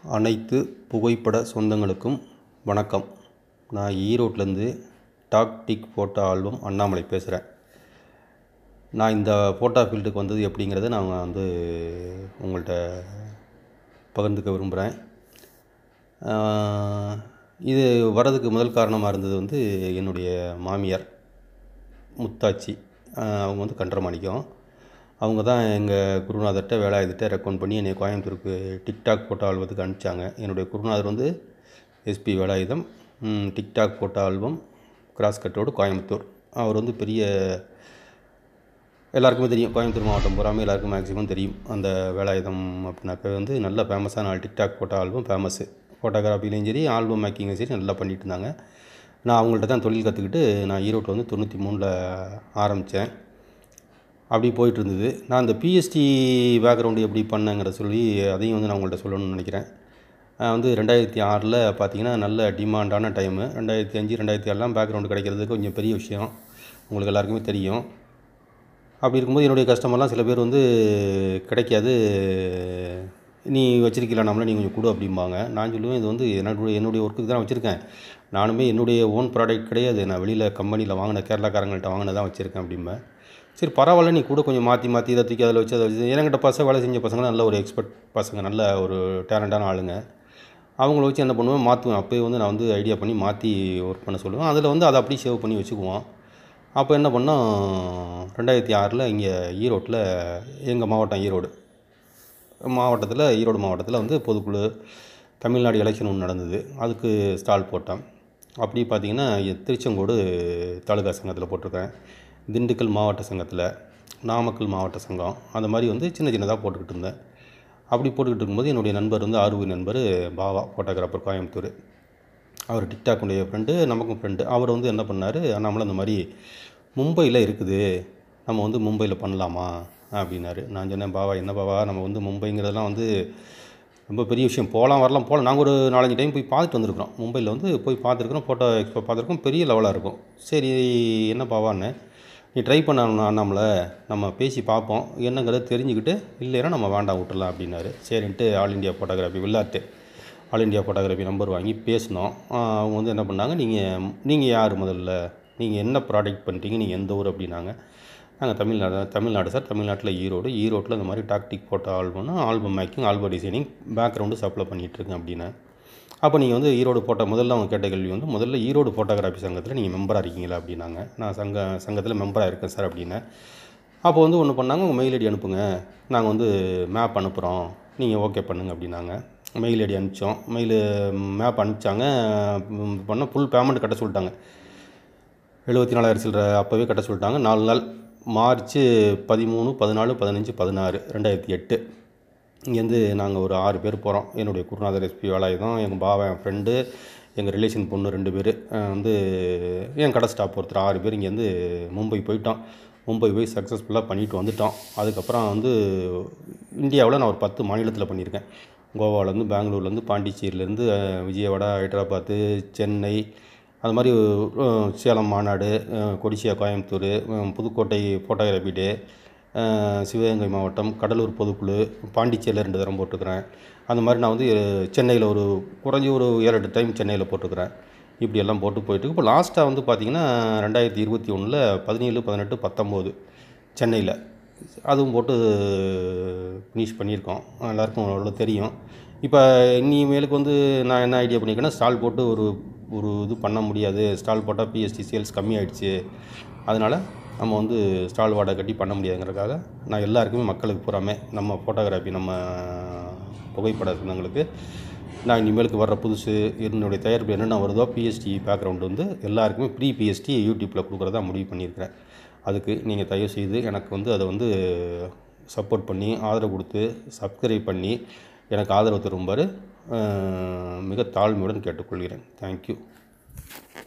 அனைத்து புகைப்பட சொந்தங்களுக்கும் வணக்கம் நான் ஈரோட்லேருந்து TikTok photo album Annamalai பேசுகிறேன் நான் இந்த ஃபோட்டோ ஃபீல்டுக்கு வந்தது எப்படிங்கிறத நான் வந்து உங்கள்கிட்ட பகிர்ந்துக்க விரும்புகிறேன் இது வர்றதுக்கு முதல் காரணமாக இருந்தது வந்து என்னுடைய மாமியார் முத்தாச்சி அவங்க வந்து கன்றமாணிக்கம் அவங்க தான் எங்கள் குருநாதர்கிட்ட வேலாயுதத்தை ரெக்கமெண்ட் பண்ணி என்னை கோயம்புத்தூருக்கு டிக்டாக் ஃபோட்டோ ஆல்பத்துக்கு அனுப்பிச்சாங்க என்னுடைய குருநாதர் வந்து SP Velayudham TikTok photo album cross கட்டோடு கோயம்புத்தூர் அவர் வந்து பெரிய எல்லாருக்குமே தெரியும் கோயம்புத்தூர் மாவட்டம் பூராமே எல்லாருக்கும் மேக்ஸிமம் தெரியும் அந்த வேலாயுதம் அப்படின்னாக்க வந்து நல்ல ஃபேமஸான ஆள் டிக்டாக் ஃபோட்டோ ஆல்பம் ஃபேமஸ்ஸு ஃபோட்டோகிராஃபிலையும் சரி ஆல்பம் மேக்கிங்கும் சரி நல்லா பண்ணிகிட்டு இருந்தாங்க நான் அவங்கள்ட்ட தான் தொழில் கற்றுக்கிட்டு நான் ஈரோட்டில் வந்து தொண்ணூற்றி மூணில் ஆரம்பித்தேன் அப்படி போயிட்டு இருந்தது நான் அந்த பிஎஸ்டி பேக்ரவுண்டு எப்படி பண்ணேங்கிற சொல்லி அதையும் வந்து நான் உங்கள்கிட்ட சொல்லணும்னு நினைக்கிறேன் வந்து ரெண்டாயிரத்தி ஆறில் பார்த்தீங்கன்னா நல்ல டிமாண்டான டைமு ரெண்டாயிரத்தி அஞ்சு ரெண்டாயிரத்தி ஆறுலாம் பேக்ரவுண்டு கிடைக்கிறது கொஞ்சம் பெரிய விஷயம் உங்களுக்கு எல்லாருக்குமே தெரியும் அப்படி இருக்கும்போது என்னுடைய கஸ்டமர்லாம் சில பேர் வந்து கிடைக்காது நீ வச்சிருக்கல நம்மள நீ கொஞ்சம் கொடு அப்படிம்பாங்க நான் சொல்லுவேன் இது வந்து என்னுடைய என்னுடைய ஒர்க்குக்கு தான் வச்சுருக்கேன் நானுமே என்னுடைய ஓன் ப்ராடக்ட் கிடையாது நான் வெளியில் கம்பெனியில் வாங்கின கேரளாக்காரங்கள்ட்ட வாங்கினதான் வச்சுருக்கேன் அப்படிம்பேன் சரி பரவாயில்ல நீ கூட கொஞ்சம் மாற்றி மாற்றி இதை தூக்கி அதில் வச்சு அதை வச்சு என்கிட்ட பசங்க வேலை செஞ்ச பசங்க நல்ல ஒரு எக்ஸ்பர்ட் பசங்க நல்ல ஒரு டேலண்டான ஆளுங்க அவங்கள வச்சு என்ன பண்ணுவேன் மாற்றுவேன் அப்போயே வந்து நான் வந்து ஐடியா பண்ணி மாற்றி ஒர்க் பண்ண சொல்லுவேன் அதில் வந்து அதை அப்படியே சேவ் பண்ணி வச்சுக்குவோம் அப்போ என்ன பண்ணோம் ரெண்டாயிரத்தி ஆறில் இங்கே ஈரோட்டில் எங்கள் மாவட்டம் ஈரோடு மாவட்டத்தில் ஈரோடு மாவட்டத்தில் வந்து பொதுக்குழு தமிழ்நாடு எலெக்ஷன் ஒன்று நடந்தது அதுக்கு ஸ்டால் போட்டேன் அப்படி பார்த்திங்கன்னா திருச்செங்கோடு தாலுகா சங்கத்தில் போட்டிருக்கேன் திண்டுக்கல் மாவட்ட சங்கத்தில் நாமக்கல் மாவட்ட சங்கம் அந்த மாதிரி வந்து சின்ன சின்னதாக போட்டுக்கிட்டு இருந்தேன் அப்படி போட்டுக்கிட்டு இருக்கும்போது என்னுடைய நண்பர் வந்து ஆர்வி நண்பர் பாவா ஃபோட்டோகிராஃபர் கோயம்புத்தூர் அவர் டிக்டாக்குடைய ஃப்ரெண்டு நமக்கும் ஃப்ரெண்டு அவர் வந்து என்ன பண்ணார் நம்மளும் அந்த மாதிரி மும்பையில் இருக்குது நம்ம வந்து மும்பையில் பண்ணலாமா அப்படின்னாரு நான் சொன்னேன் பாவா என்ன பாவா நம்ம வந்து மும்பைங்கிறதெல்லாம் வந்து ரொம்ப பெரிய விஷயம் போகலாம் வரலாம் போகலாம் நாங்கள் ஒரு நாலஞ்சு டைம் போய் பார்த்துட்டு வந்திருக்கிறோம் மும்பையில் வந்து போய் பார்த்துருக்குறோம் ஃபோட்டோ எக்ஸ்போ பார்த்துருக்கோம் பெரிய லெவலாக இருக்கும் சரி என்ன பாவான்னு நீ ட்ரை பண்ண நம்மள நம்ம பேசி பார்ப்போம் என்னங்கிறத தெரிஞ்சுக்கிட்டு இல்லைன்னா நம்ம வேண்டாம் விட்டுலாம் அப்படின்னாரு சரின்ட்டு ஆல் இண்டியா ஃபோட்டோகிராஃபி வில்லாட்டு ஆல் இண்டியா ஃபோட்டோகிராஃபி நம்பர் வாங்கி பேசினோம் அவங்க வந்து என்ன பண்ணாங்க நீங்கள் நீங்கள் யார் முதல்ல நீங்கள் என்ன ப்ராடக்ட் பண்ணுறீங்க நீங்கள் எந்த ஊர் அப்படின்னாங்க நாங்கள் தமிழ்நாடு தமிழ்நாடு சார் தமிழ்நாட்டில் ஈரோடு ஈரோட்டில் இந்த மாதிரி டாக்டிக் ஃபோட்டோ ஆல்பம்னா album making album designing background supply பண்ணிகிட்ருக்கேன் அப்படின்னு அப்போ நீங்கள் வந்து ஈரோடு ஃபோட்டோ முதல்ல அவங்க கேட்ட கேள்வி வந்து முதல்ல ஈரோடு ஃபோட்டோகிராஃபி சங்கத்தில் நீங்கள் மெம்பராக இருக்கீங்களா அப்படின்னாங்க நான் சங்க சங்கத்தில் மெம்பராக இருக்கேன் சார் அப்படின்னேன் அப்போ வந்து ஒன்று பண்ணாங்க உங்கள் மெயில் ஐடி அனுப்புங்க நாங்கள் வந்து மேப் அனுப்புகிறோம் நீங்கள் ஓகே பண்ணுங்க அப்படின்னாங்க மெயில் ஐடி அனுப்பிச்சோம் மெயிலு மேப் அனுப்பிச்சாங்க பண்ணால் ஃபுல் பேமெண்ட் கட்ட சொல்லிட்டாங்க எழுபத்தி நாலாயிரம் சில்லற அப்போவே கட்ட சொல்லிட்டாங்க நாலு நாள் மார்ச் பதிமூணு பதினாலு பதினஞ்சு பதினாறு ரெண்டாயிரத்தி எட்டு இங்கேருந்து நாங்கள் ஒரு ஆறு பேர் போகிறோம் என்னுடைய குருநாதர் எஸ்பி வேலாயுதம் எங்கள் பாவா என் ஃப்ரெண்டு எங்கள் ரிலேஷன் பொண்ணு ரெண்டு பேர் வந்து என் கடை ஸ்டாப் ஒருத்தர் ஆறு பேர் இங்கேருந்து மும்பை போயிட்டோம் மும்பை போய் சக்ஸஸ்ஃபுல்லாக பண்ணிட்டு வந்துட்டோம் அதுக்கப்புறம் வந்து இந்தியாவில் நான் ஒரு பத்து மாநிலத்தில் பண்ணியிருக்கேன் கோவாலேருந்து பெங்களூர்லேருந்து பாண்டிச்சேரியிலேருந்து விஜயவாடா ஹைதராபாத்து சென்னை அது மாதிரி சேலம் மாநாடு கொடிசியா கோயம்புத்தூர் புதுக்கோட்டை ஃபோட்டோகிராஃபி டே சிவகங்கை மாவட்டம் கடலூர் பொதுக்குழு பாண்டிச்சேரியில் ரெண்டு தரம் போட்டுக்கிறேன் அந்த மாதிரி நான் வந்து சென்னையில் ஒரு குறைஞ்சி ஒரு ஏழு எட்டு டைம் சென்னையில் போட்டுக்கிறேன் இப்படி எல்லாம் போட்டு போயிட்டு இப்போ லாஸ்ட்டாக வந்து பார்த்திங்கன்னா ரெண்டாயிரத்தி இருபத்தி ஒன்றில் பதினேழு பதினெட்டு பத்தொம்போது சென்னையில் அதுவும் போட்டு ஃபினிஷ் பண்ணியிருக்கோம் எல்லாருக்கும் அவ்வளோ தெரியும் இப்போ இனிமேலுக்கு வந்து நான் என்ன ஐடியா பண்ணியிருக்கேன்னா ஸ்டால் போட்டு ஒரு ஒரு இது பண்ண முடியாது ஸ்டால் போட்டால் பிஎஸ்டி சேல்ஸ் கம்மியாயிடுச்சு அதனால் நம்ம வந்து ஸ்டால் வாடகை கட்டி பண்ண முடியாதுங்கிறதுக்காக நான் எல்லாருக்குமே மக்களுக்கு பூராமே நம்ம ஃபோட்டோகிராஃபி நம்ம புகைப்பட சொந்தங்களுக்கு நான் இனிமேலுக்கு வர்ற புதுசு என்னுடைய தயாரிப்பு என்னென்ன வருதோ பிஎஸ்டி பேக்ரவுண்டு வந்து எல்லாருக்குமே ப்ரீ பிஎஸ்டி யூடியூப்பில் கொடுக்குறதா முடிவு பண்ணியிருக்கிறேன் அதுக்கு நீங்கள் தயவு செய்து எனக்கு வந்து அதை வந்து சப்போர்ட் பண்ணி ஆதரவு கொடுத்து சப்ஸ்கிரைப் பண்ணி எனக்கு ஆதரவு தரும்பாரு மிக தாழ்மையுடன் கேட்டுக்கொள்கிறேன் தேங்க்யூ